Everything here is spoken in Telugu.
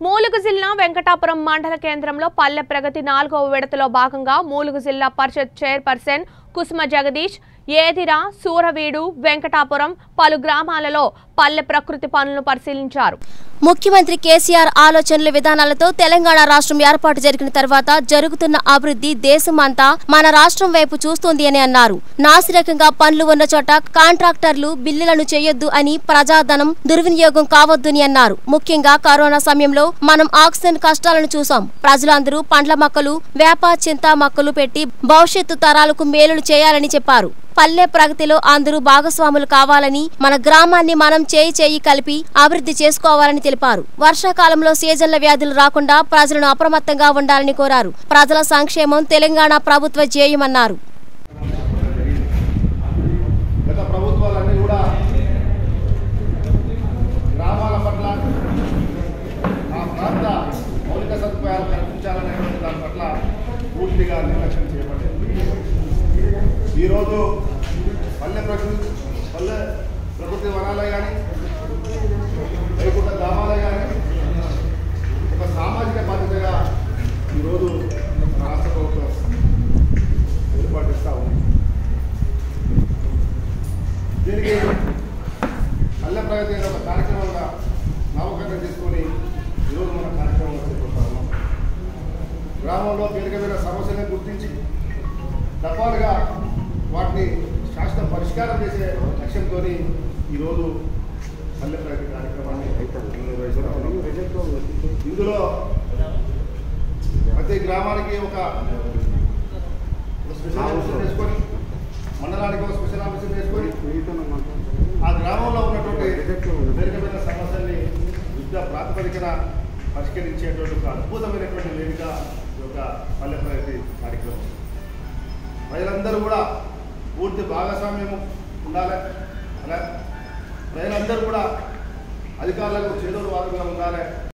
మూలుగు జిల్లా వెంకటాపురం మండల కేంద్రంలో పల్లె ప్రగతి నాలుగవ విడతలో భాగంగా మూలుగు జిల్లా పరిషత్ చైర్పర్సన్ కుసుమ జగదీష్ ఏదిర సూరవీడు వెంకటాపురం పలు గ్రామాలలో పల్లె ప్రకృతి పనులను పరిశీలించారు ముఖ్యమంత్రి కేసీఆర్ ఆలోచనల విధానాలతో తెలంగాణ రాష్ట్రం ఏర్పాటు జరిగిన తర్వాత జరుగుతున్న అభివృద్ధి దేశమంతా మన రాష్ట్రం వైపు చూస్తోంది అని అన్నారు నాసిరకంగా పనులు ఉన్న చోట కాంట్రాక్టర్లు బిల్లులను చేయొద్దు అని ప్రజాధనం దుర్వినియోగం కావద్దని అన్నారు ముఖ్యంగా కరోనా సమయంలో మనం ఆక్సిజన్ కష్టాలను చూసాం ప్రజలందరూ పండ్ల మొక్కలు వేప చింత మొక్కలు పెట్టి భవిష్యత్తు తరాలకు మేలులు చేయాలని చెప్పారు పల్లె ప్రగతిలో అందరూ భాగస్వాములు కావాలని మన గ్రామాన్ని మనం చేయి చేయి కలిపి అభివృద్ధి చేసుకోవాలని తెలిపారు వర్షాకాలంలో సీజన్ల వ్యాధులు రాకుండా ప్రజలను అప్రమత్తంగా ఉండాలని కోరారు ప్రజల సంక్షేమం తెలంగాణ ప్రభుత్వ ధ్యేయమన్నారు గత ప్రభుత్వాలన్నీ కూడా గ్రామాల పట్ల ఆ ప్రాంత మౌలిక సదుపాయాలు కల్పించాలనేటువంటి దాని పట్ల పూర్తిగా నిర్లక్ష్యం చేయబడింది ఈరోజు పల్లె ప్రకృతి పల్లె ప్రకృతి వనాలే కానీ వైకుంఠ గ్రామాలే కానీ ఒక సామాజిక బాధ్యతగా ఈరోజు రాష్ట్ర ప్రభుత్వం ఏర్పాటిస్తూ ఉంది దీనికి పల్లె ప్రగతి అనే ఒక కార్యక్రమంగా నామకరణం చేసుకొని ఈరోజు మన కార్యక్రమం చేపడతా ఉన్నాం గ్రామంలో పెరిగిన సమస్యలను గుర్తించి దఫాలుగా వాటిని శాశ్వత పరిష్కారం చేసే లక్ష్యంతో ఈరోజు పల్లె ప్రగతి కార్యక్రమాన్ని నిర్వహిస్తా ఉన్నాం. ఇందులో ప్రతి గ్రామానికి ఒక ఒక స్పెషల్ ఆఫీసర్ వేసుకొని మండలానికి ఒక స్పెషల్ ఆఫీసర్ వేసుకొని ఆ గ్రామంలో ఉన్నటువంటి పెరిగిన సమస్యల్ని యుద్ధ ప్రాతిపదికన పరిష్కరించేటువంటి ఒక అద్భుతమైనటువంటి వేదిక ఈ యొక్క పల్లె ప్రగతి కార్యక్రమం ప్రజలందరూ కూడా పూర్తి భాగస్వామ్యం ఉండాలి అలా ప్రజలందరూ కూడా అధికారులకు చేదోడు వాదుగా ఉండాలి